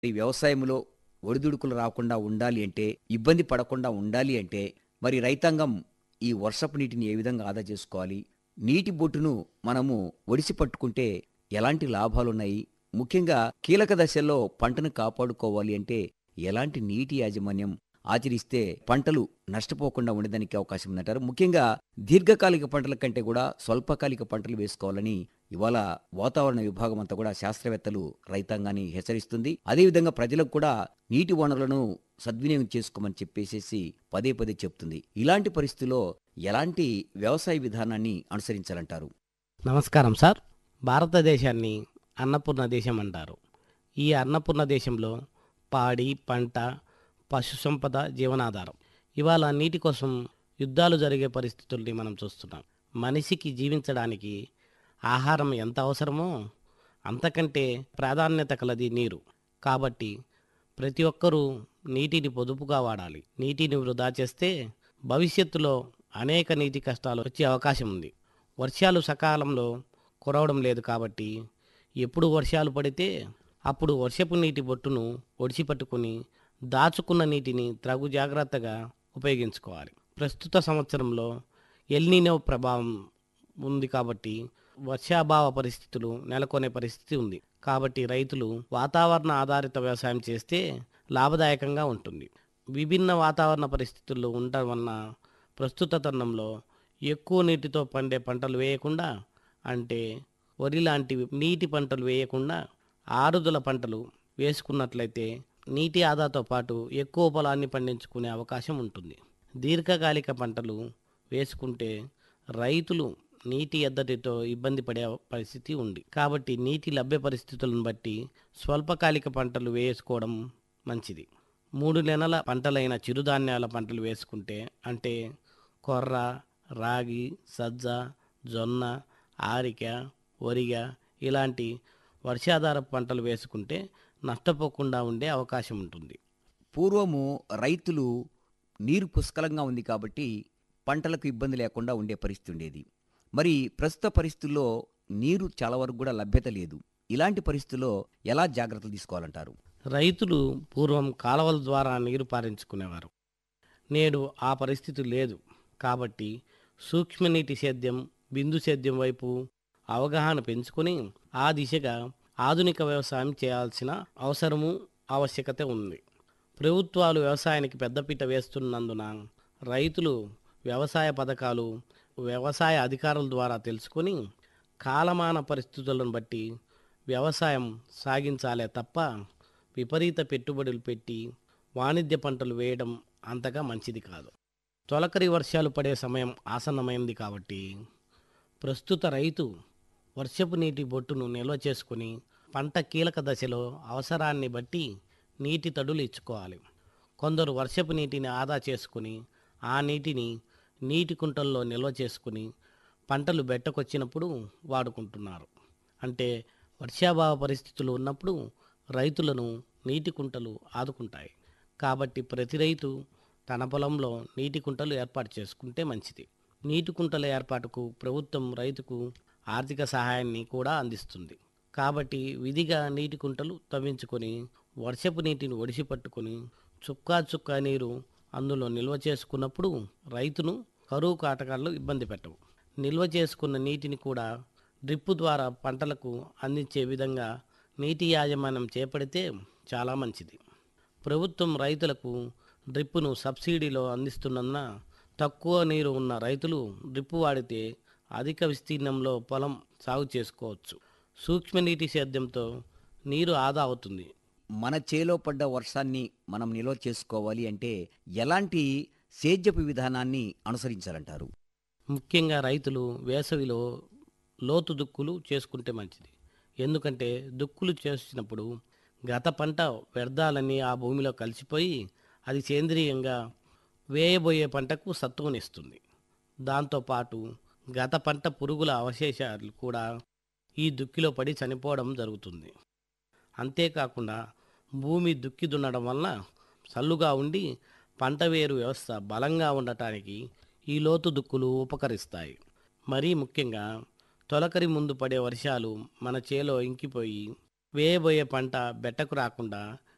ఈ వ్యవసాయంలో ఒడిదుడుకులు రాకుండా ఉండాలి అంటే ఇబ్బంది పడకుండా ఉండాలి అంటే మరి రైతాంగం ఈ వర్షపు నీటిని ఏ విధంగా ఆదా చేసుకోవాలి నీటి బొట్టును మనము ఒడిసి పట్టుకుంటే ఎలాంటి లాభాలున్నాయి ముఖ్యంగా కీలక దశల్లో పంటను కాపాడుకోవాలి అంటే ఎలాంటి నీటి యాజమాన్యం ఆచరిస్తే పంటలు నష్టపోకుండా ఉండడానికి అవకాశం ఉందంటారు ముఖ్యంగా దీర్ఘకాలిక పంటల కంటే కూడా స్వల్పకాలిక పంటలు వేసుకోవాలని ఇవాళ వాతావరణ విభాగం అంతా కూడా శాస్త్రవేత్తలు రైతాంగాన్ని హెచ్చరిస్తుంది అదేవిధంగా ప్రజలకు కూడా నీటి వనరులను సద్వినియోగం చేసుకోమని చెప్పేసేసి పదే పదే చెప్తుంది ఇలాంటి పరిస్థితుల్లో ఎలాంటి వ్యవసాయ విధానాన్ని అనుసరించాలంటారు నమస్కారం సార్ భారతదేశాన్ని అన్నపూర్ణ దేశం అంటారు ఈ అన్నపూర్ణ దేశంలో పాడి పంట పశు సంపద జీవనాధారం ఇవాళ నీటి కోసం యుద్ధాలు జరిగే పరిస్థితుల్ని మనం చూస్తున్నాం మనిషికి జీవించడానికి ఆహారం ఎంత అవసరమో అంతకంటే ప్రాధాన్యత కలది నీరు కాబట్టి ప్రతి ఒక్కరూ నీటిని పొదుపుగా వాడాలి నీటిని వృధా చేస్తే భవిష్యత్తులో అనేక నీటి కష్టాలు వచ్చే అవకాశం ఉంది వర్షాలు సకాలంలో కురవడం లేదు కాబట్టి ఎప్పుడు వర్షాలు పడితే అప్పుడు వర్షపు నీటి బొట్టును ఒడిసి పట్టుకుని దాచుకున్న నీటిని త్రగు జాగ్రత్తగా ఉపయోగించుకోవాలి ప్రస్తుత సంవత్సరంలో ఎల్నీనో ప్రభావం ఉంది కాబట్టి వర్షాభావ పరిస్థితులు నెలకొనే పరిస్థితి ఉంది కాబట్టి రైతులు వాతావరణ ఆధారిత వ్యవసాయం చేస్తే లాభదాయకంగా ఉంటుంది విభిన్న వాతావరణ పరిస్థితుల్లో ఉండడం వలన ప్రస్తుత తరుణంలో ఎక్కువ నీటితో పండే పంటలు వేయకుండా అంటే వరి లాంటి నీటి పంటలు వేయకుండా ఆరుదల పంటలు వేసుకున్నట్లయితే నీటి ఆదాతో పాటు ఎక్కువ పొలాన్ని పండించుకునే అవకాశం ఉంటుంది దీర్ఘకాలిక పంటలు వేసుకుంటే రైతులు నీటి ఎద్దటితో ఇబ్బంది పడే పరిస్థితి ఉంది కాబట్టి నీటి లభ్య పరిస్థితులను బట్టి స్వల్పకాలిక పంటలు వేసుకోవడం మంచిది మూడు నెలల పంటలైన చిరుధాన్యాల పంటలు వేసుకుంటే అంటే కొర్ర రాగి సజ్జ జొన్న ఆరిక వరిగ ఇలాంటి వర్షాధార పంటలు వేసుకుంటే నష్టపోకుండా ఉండే అవకాశం ఉంటుంది పూర్వము రైతులు నీరు పుష్కలంగా ఉంది కాబట్టి పంటలకు ఇబ్బంది లేకుండా ఉండే పరిస్థితి ఉండేది మరి ప్రస్తుత పరిస్థితుల్లో నీరు చాలా వరకు కూడా లభ్యత లేదు ఇలాంటి పరిస్థితుల్లో ఎలా జాగ్రత్తలు తీసుకోవాలంటారు రైతులు పూర్వం కాలువల ద్వారా నీరు పారించుకునేవారు నేడు ఆ పరిస్థితి లేదు కాబట్టి సూక్ష్మనీటి సేద్యం బిందు సేద్యం వైపు అవగాహన పెంచుకొని ఆ దిశగా ఆధునిక వ్యవసాయం చేయాల్సిన అవసరము ఆవశ్యకత ఉంది ప్రభుత్వాలు వ్యవసాయానికి పెద్దపీట వేస్తున్నందున రైతులు వ్యవసాయ పథకాలు వ్యవసాయ అధికారుల ద్వారా తెలుసుకొని కాలమాన పరిస్థితులను బట్టి వ్యవసాయం సాగించాలే తప్ప విపరీత పెట్టుబడులు పెట్టి వాణిజ్య పంటలు వేయడం అంతగా మంచిది కాదు తొలకరి వర్షాలు పడే సమయం ఆసన్నమైంది కాబట్టి ప్రస్తుత రైతు వర్షపు నీటి బొట్టును నిల్వ చేసుకుని పంట కీలక దశలో అవసరాన్ని బట్టి నీటి తడులు ఇచ్చుకోవాలి కొందరు వర్షపు నీటిని ఆదా చేసుకుని ఆ నీటిని నీటి కుంటల్లో నిల్వ చేసుకుని పంటలు బెట్టకొచ్చినప్పుడు వాడుకుంటున్నారు అంటే వర్షాభావ పరిస్థితులు ఉన్నప్పుడు రైతులను నీటి కుంటలు ఆదుకుంటాయి కాబట్టి ప్రతి రైతు తన పొలంలో నీటి కుంటలు ఏర్పాటు చేసుకుంటే మంచిది నీటి కుంటల ఏర్పాటుకు ప్రభుత్వం రైతుకు ఆర్థిక సహాయాన్ని కూడా అందిస్తుంది కాబట్టి విధిగా నీటి కుంటలు తవ్వించుకొని వర్షపు నీటిని ఒడిసి పట్టుకొని చుక్కా చుక్కా నీరు అందులో నిల్వ చేసుకున్నప్పుడు రైతును కరువు కాటకాలు ఇబ్బంది పెట్టవు నిల్వ చేసుకున్న నీటిని కూడా డ్రిప్పు ద్వారా పంటలకు అందించే విధంగా నీటి యాజమాన్యం చేపడితే చాలా మంచిది ప్రభుత్వం రైతులకు డ్రిప్పును సబ్సిడీలో అందిస్తున్నందున తక్కువ నీరు ఉన్న రైతులు డ్రిప్పు వాడితే అధిక విస్తీర్ణంలో పొలం సాగు చేసుకోవచ్చు సూక్ష్మనీటి సేద్యంతో నీరు ఆదా అవుతుంది మన చేలో పడ్డ వర్షాన్ని మనం నిల్వ చేసుకోవాలి అంటే ఎలాంటి సేద్యపు విధానాన్ని అనుసరించాలంటారు ముఖ్యంగా రైతులు వేసవిలో లోతు దుక్కులు చేసుకుంటే మంచిది ఎందుకంటే దుక్కులు చేసినప్పుడు గత పంట వ్యర్థాలన్నీ ఆ భూమిలో కలిసిపోయి అది సేంద్రియంగా వేయబోయే పంటకు సత్తువనిస్తుంది దాంతోపాటు గత పంట పురుగుల అవశేషాలు కూడా ఈ దుక్కిలో పడి చనిపోవడం జరుగుతుంది అంతేకాకుండా భూమి దుక్కి దున్నడం వలన చల్లుగా ఉండి పంట వేరు వ్యవస్థ బలంగా ఉండటానికి ఈ లోతు దుక్కులు ఉపకరిస్తాయి మరీ ముఖ్యంగా తొలకరి ముందు పడే వర్షాలు మన చేలో ఇంకిపోయి వేయబోయే పంట బెట్టకు రాకుండా